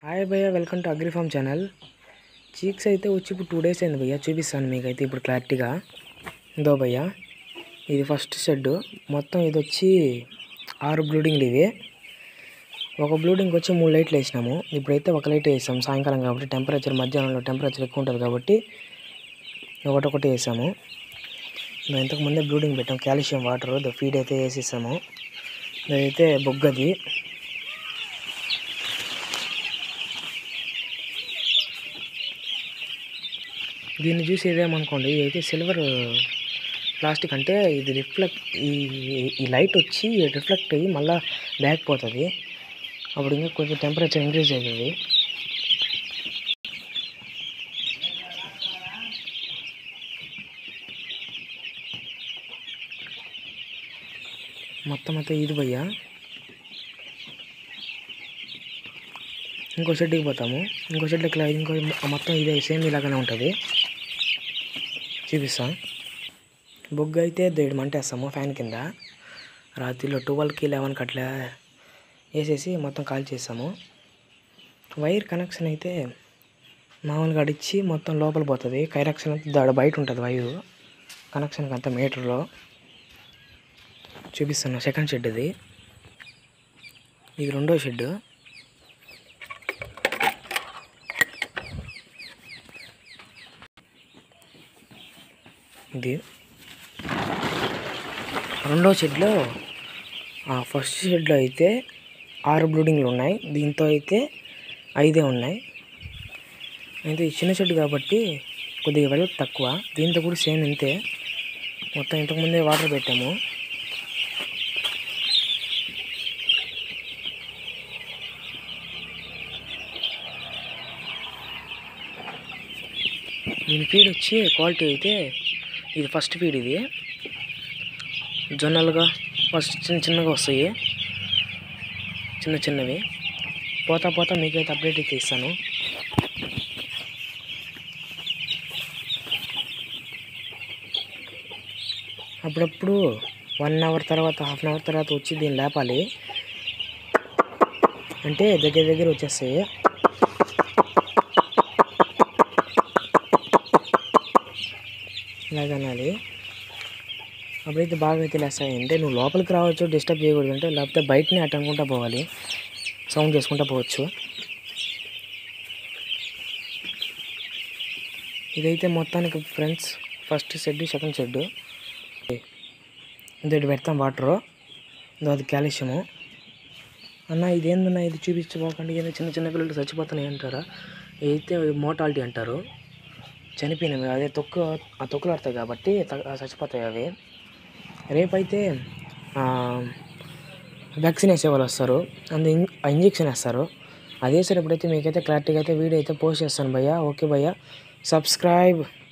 hi భయ్య welcome to Agrifarm channel chicks అయితే వచ్చి ఇప్పుడు టూ డేస్ అయింది భయ్య చూపిస్తాను మీకు అయితే ఇప్పుడు క్లారిటీగా ఇదో భయ్య ఇది ఫస్ట్ షెడ్ మొత్తం ఇది వచ్చి ఆరు బ్లూడింగ్లు ఇవి ఒక బ్లూడింగ్ వచ్చి మూడు లైట్లు వేసినాము ఇప్పుడైతే ఒక లైట్ వేసాము సాయంకాలం కాబట్టి టెంపరేచర్ మధ్యాహ్నంలో టెంపరేచర్ ఎక్కువ ఉంటుంది కాబట్టి ఒకటొకటి వేసాము మేము ఇంతకు ముందే బ్లూడింగ్ పెట్టాం కాల్షియం వాటర్ ఫీడ్ అయితే వేసేసాము ఇదైతే బొగ్గది దీన్ని చూసి ఏదేమనుకోండి ఇది అయితే సిల్వర్ ప్లాస్టిక్ అంటే ఇది రిఫ్లెక్ట్ ఈ ఈ లైట్ వచ్చి రిఫ్లెక్ట్ అయ్యి మళ్ళీ బ్యాక్ పోతుంది అప్పుడు ఇంకా కొంచెం టెంపరేచర్ ఇంక్రీజ్ అవుతుంది మొత్తం అయితే ఇది భయ్యా ఇంకో షెడ్కి పోతాము ఇంకో షెడ్ ఇట్లా ఇంకో మొత్తం ఇదే సేమ్ ఇలాగానే ఉంటుంది చూపిస్తా బొగ్గు అయితే దేడు మంటేస్తాము ఫ్యాన్ కింద రాత్రిలో ట్వెల్వ్కి లెవెన్కి అట్లా వేసేసి మొత్తం కాల్ చేస్తాము వైర్ కనెక్షన్ అయితే మామూలుగా అడిచి మొత్తం లోపల పోతుంది కైరక్షన్ అంతా దాడ బయట ఉంటుంది వైరు కనెక్షన్కి అంతా మీటర్లో చూపిస్తున్నా సెకండ్ షెడ్ ఇది ఇది రెండో షెడ్ ఇది రెండో షెడ్లో ఫస్ట్ షెడ్లో అయితే ఆరు బ్లూడింగ్లు ఉన్నాయి దీంతో అయితే ఐదే ఉన్నాయి అయితే ఈ చిన్న షెడ్ కాబట్టి కొద్దిగా వెలుగు తక్కువ దీంతో కూడా సేమ్ ఇంతే మొత్తం ఇంతకుముందే వాటర్ పెట్టాము దీని ఫీడ్ వచ్చి క్వాలిటీ అయితే ఇది ఫస్ట్ ఫీడ్ ఇది జొన్నలుగా ఫస్ట్ చిన్న చిన్నగా వస్తాయి చిన్న చిన్నవి పోతా పోతా మీకైతే అప్డేట్ అయితే ఇస్తాను అప్పుడప్పుడు వన్ అవర్ తర్వాత హాఫ్ అన్ అవర్ తర్వాత వచ్చి దీన్ని లేపాలి అంటే దగ్గర దగ్గర వచ్చేస్తాయి ఇలాగనాలి అప్పుడైతే బాగా అయితే లేస్తాయి అంటే నువ్వు లోపలికి రావచ్చు డిస్టర్బ్ చేయకూడదు అంటే లేకపోతే బయటనే అటు అనుకుంటా పోవాలి సౌండ్ చేసుకుంటా పోవచ్చు ఇదైతే మొత్తానికి friends first shed second shed ఇది పెడతాం వాటరు అది కాల్షియము అన్న ఇదేందన్నా ఇది చూపించుకోకండి ఏదో చిన్న చిన్న పిల్లలు చచ్చిపోతున్నాయి అంటారా అయితే మోటాలిటీ అంటారు చనిపోయినవి అదే తొక్కు ఆ తొక్కులు ఆడతాయి కాబట్టి త- చచ్చిపోతాయి అవి రేపైతే వ్యాక్సిన్ వేసే వాళ్ళు వస్తారు అందు ఆ ఇంజెక్షన్ వేస్తారు అది వేసేటప్పుడైతే మీకైతే క్లారిటీగా అయితే వీడియో అయితే పోస్ట్ చేస్తాను భయ్యా ఓకే భయ్యా సబ్స్క్రైబ్